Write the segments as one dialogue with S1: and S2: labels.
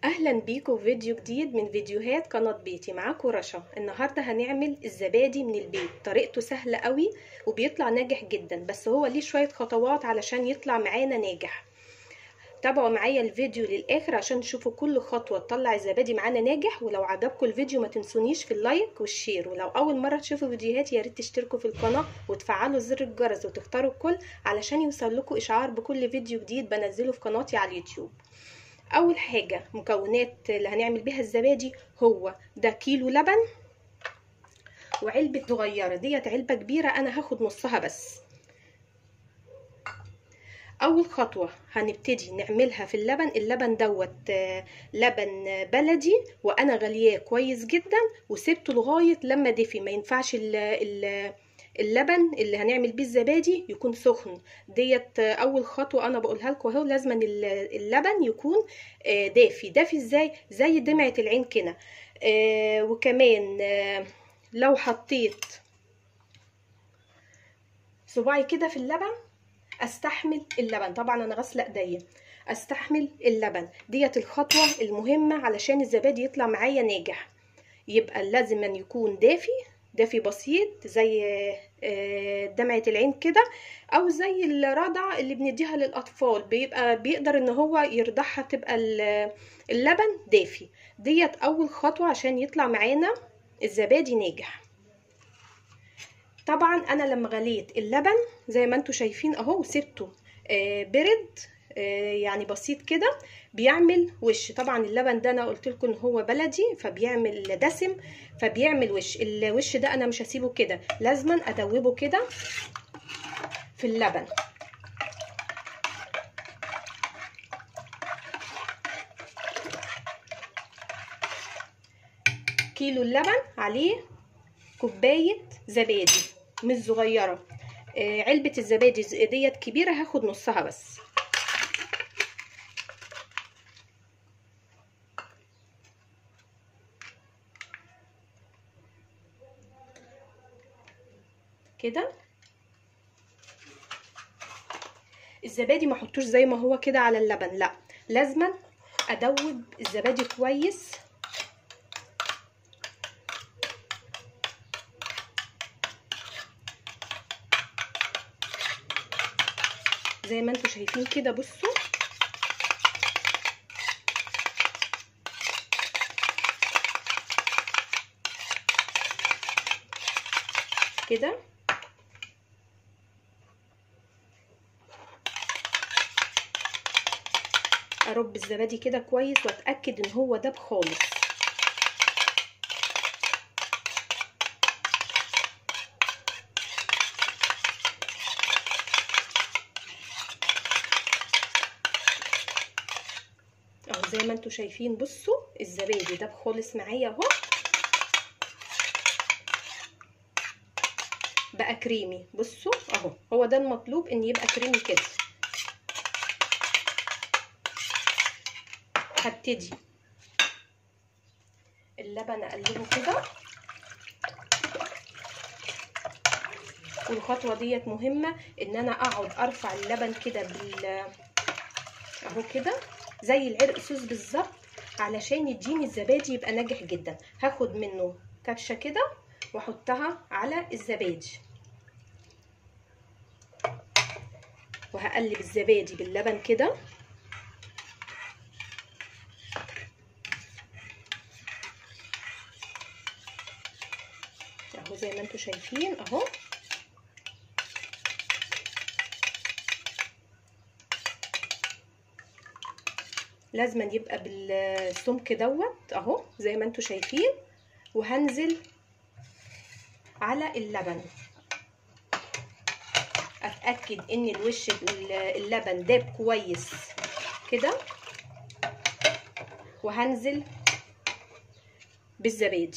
S1: اهلا بيكم في فيديو جديد من فيديوهات قناه بيتي معاكم رشا النهارده هنعمل الزبادي من البيت طريقته سهله قوي وبيطلع ناجح جدا بس هو ليه شويه خطوات علشان يطلع معانا ناجح تابعوا معايا الفيديو للاخر عشان تشوفوا كل خطوه تطلع الزبادي معانا ناجح ولو عجبكم الفيديو ما تنسونيش في اللايك والشير ولو اول مره تشوفوا فيديوهاتي يا ريت تشتركوا في القناه وتفعلوا زر الجرس وتختاروا الكل علشان يوصل لكم اشعار بكل فيديو جديد بنزله في قناتي على اليوتيوب اول حاجه مكونات اللي هنعمل بيها الزبادي هو ده كيلو لبن وعلبه صغيره ديت علبه كبيره انا هاخد نصها بس اول خطوه هنبتدي نعملها في اللبن اللبن دوت لبن بلدي وانا غلياه كويس جدا وسبته لغايه لما دفي ما ينفعش ال ال اللبن اللي هنعمل بيه الزبادي يكون سخن ديت اول خطوه انا بقولها لكم اهو لازم اللبن يكون دافي دافي ازاي زي دمعه العين كده وكمان لو حطيت صباعي كده في اللبن استحمل اللبن طبعا انا غاسله ايديا استحمل اللبن ديت الخطوه المهمه علشان الزبادي يطلع معايا ناجح يبقى لازم أن يكون دافي دافي بسيط زي دمعة العين كده او زي الرضع اللي بنديها للاطفال بيبقى بيقدر ان هو يرضعها تبقى اللبن دافي ديت اول خطوة عشان يطلع معانا الزبادي ناجح طبعا انا لما غليت اللبن زي ما انتم شايفين اهو وسبته برد يعني بسيط كده بيعمل وش طبعا اللبن ده انا قلت لكم ان هو بلدي فبيعمل دسم فبيعمل وش الوش ده انا مش هسيبه كده لازما ادوبه كده في اللبن كيلو اللبن عليه كوبايه زبادي مش صغيره علبه الزبادي ديت كبيره هاخد نصها بس كده الزبادي ما احطوش زي ما هو كده على اللبن لا لازما ادوب الزبادي كويس زي ما انتم شايفين كده بصوا كده ارب الزبادي كده كويس واتاكد ان هو داب خالص اهو زي ما انتم شايفين بصوا الزبادي داب خالص معايا اهو بقى كريمي بصوا اهو هو ده المطلوب ان يبقى كريمي كده هبتدي اللبن اقلبه كده والخطوه ديت مهمه ان انا اقعد ارفع اللبن كده بال اهو كده زي العرق سوس بالظبط علشان يديني الزبادي يبقى ناجح جدا هاخد منه كبشه كده واحطها على الزبادي وهقلب الزبادي باللبن كده اهو زي ما انتم شايفين اهو لازما يبقى بالسمك دوت اهو زي ما انتم شايفين وهنزل على اللبن اتاكد ان الوش اللبن داب كويس كده وهنزل بالزبادي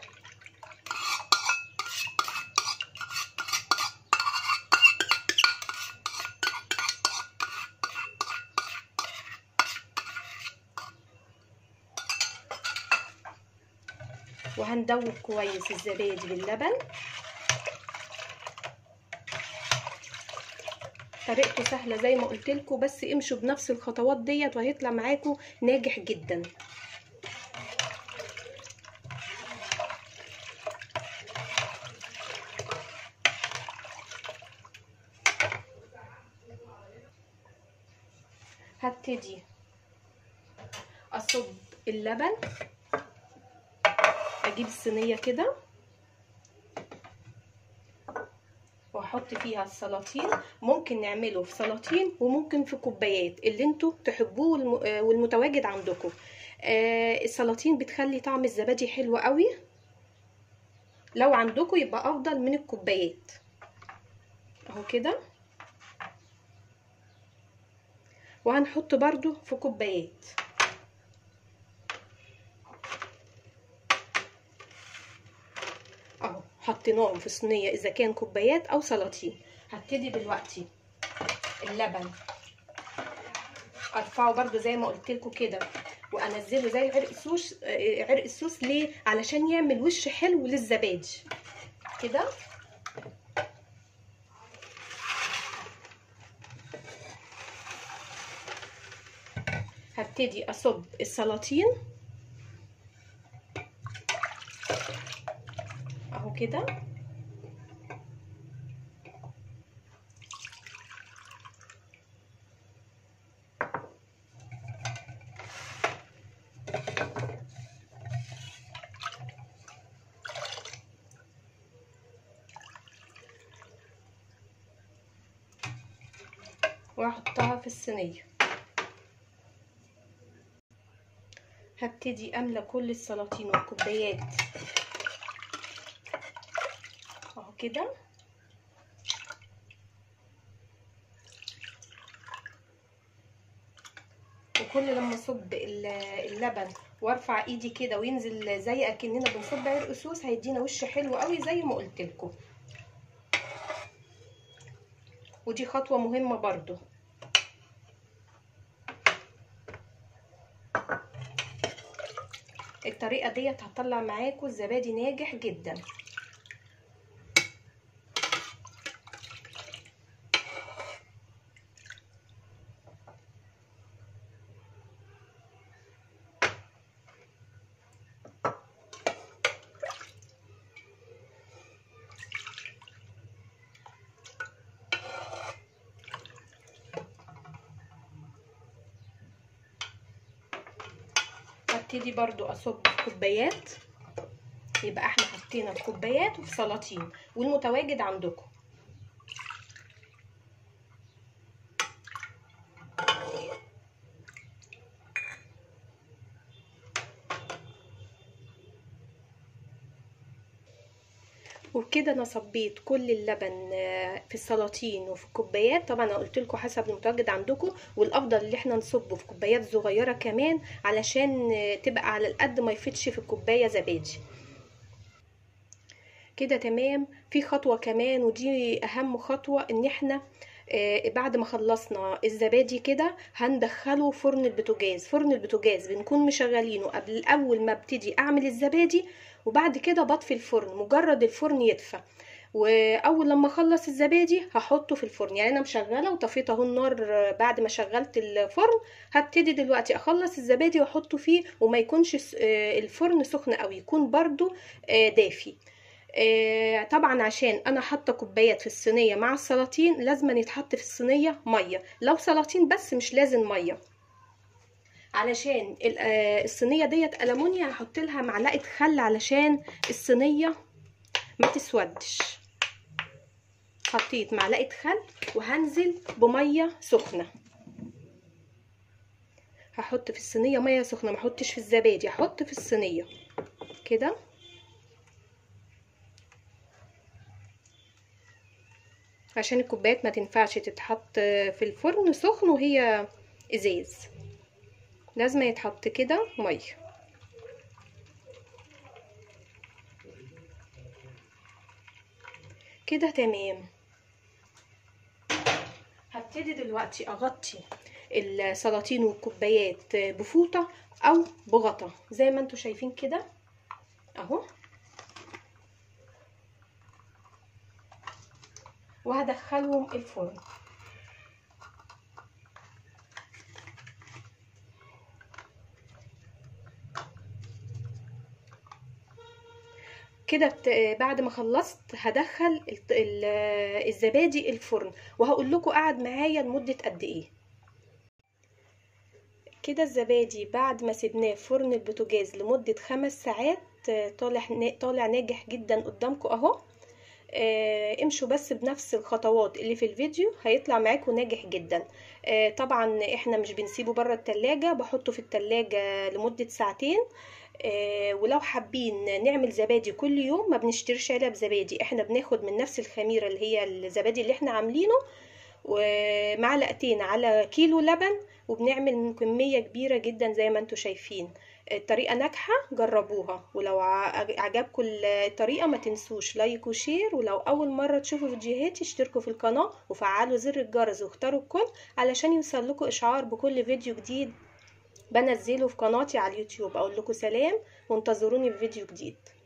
S1: وهندوب كويس الزبادي باللبن طريقته سهله زي ما قلت لكم بس امشوا بنفس الخطوات ديت وهيطلع معاكم ناجح جدا هبتدي اصب اللبن اجيب الصينيه كده واحط فيها السلاطين ممكن نعمله في سلاطين وممكن في كوبايات اللي انتوا تحبوه والمتواجد عندكم آه السلاطين بتخلي طعم الزبادي حلو قوي لو عندكم يبقى افضل من الكوبايات اهو كده وهنحط برضو في كوبايات اهو حطيناهم في صينيه اذا كان كوبايات او سلاطين هبتدي دلوقتي اللبن ارفعه برضو زي ما قلت لكم كده وانزله زي عرق السوس عرق السوس ليه علشان يعمل وش حلو للزبادي كده هبتدي اصب السلاطين اهو كده واحطها في الصينيه هبتدي املى كل السلاطين والكوبايات اهو كده وكل لما اصب اللبن وارفع ايدي كده وينزل زي اكننا بنصب عرق سوس هيدينا وش حلو قوي زي ما قلت لكم ودي خطوه مهمه برضو الطريقه ديت هتطلع معاكم الزبادي ناجح جدا هبتدي برضو اصب في كوبايات يبقى احنا حطينا في كوبايات وفي سلاطين والمتواجد عندكم وبكده انا صبيت كل اللبن في السلاطين وفي الكوبايات طبعا انا قلت لكم حسب المتواجد عندكم والافضل اللي احنا نصبه في كوبايات صغيره كمان علشان تبقى على القد ما يفيدش في الكوبايه زبادي كده تمام في خطوه كمان ودي اهم خطوه ان احنا آه بعد ما خلصنا الزبادي كده هندخله فرن البوتاجاز فرن البوتاجاز بنكون مشغلينه قبل اول ما ابتدي اعمل الزبادي وبعد كده بطفي الفرن مجرد الفرن يدفى واول لما اخلص الزبادي هحطه في الفرن يعني انا مشغله وطفيت اهو النار بعد ما شغلت الفرن هبتدي دلوقتي اخلص الزبادي واحطه فيه وما يكونش الفرن سخن قوي يكون برده دافي طبعا عشان انا حاطه كوبايات في الصينيه مع السلاطين لازم يتحط في الصينيه ميه لو سلاطين بس مش لازم ميه علشان الصينيه ديت المونيا هحط لها معلقه خل علشان الصينيه ما تسودش حطيت معلقه خل وهنزل بميه سخنه هحط في الصينيه ميه سخنه ما احطش في الزبادي احط في الصينيه كده عشان الكوبايات ما تنفعش تتحط في الفرن سخن وهي ازاز لازم يتحط كده ميه كده تمام هبتدي دلوقتي اغطي السلاطين والكوبايات بفوطه او بغطا زي ما انتم شايفين كده اهو وهدخلهم الفرن كده بت... بعد ما خلصت هدخل ال... ال... الزبادي الفرن وهقول لكم قعد معايا لمده قد ايه كده الزبادي بعد ما سيبناه في فرن البوتاجاز لمده خمس ساعات طالع طالع ناجح جدا قدامكم اهو آه امشوا بس بنفس الخطوات اللي في الفيديو هيطلع معاكم ناجح جدا آه طبعا احنا مش بنسيبه بره التلاجة بحطه في التلاجة لمدة ساعتين آه ولو حابين نعمل زبادي كل يوم ما بنشتريش علب زبادي احنا بناخد من نفس الخميرة اللي هي الزبادي اللي احنا عاملينه ومعلقتين على كيلو لبن وبنعمل من كمية كبيرة جدا زي ما انتم شايفين الطريقة ناجحة جربوها ولو عجبكم الطريقة ما تنسوش لايك وشير ولو أول مرة تشوفوا فيديوهاتي اشتركوا في القناة وفعلوا زر الجرس واختاروا الكل علشان يوصلكم إشعار بكل فيديو جديد بنزله في قناتي على اليوتيوب أقول لكم سلام وانتظروني في فيديو جديد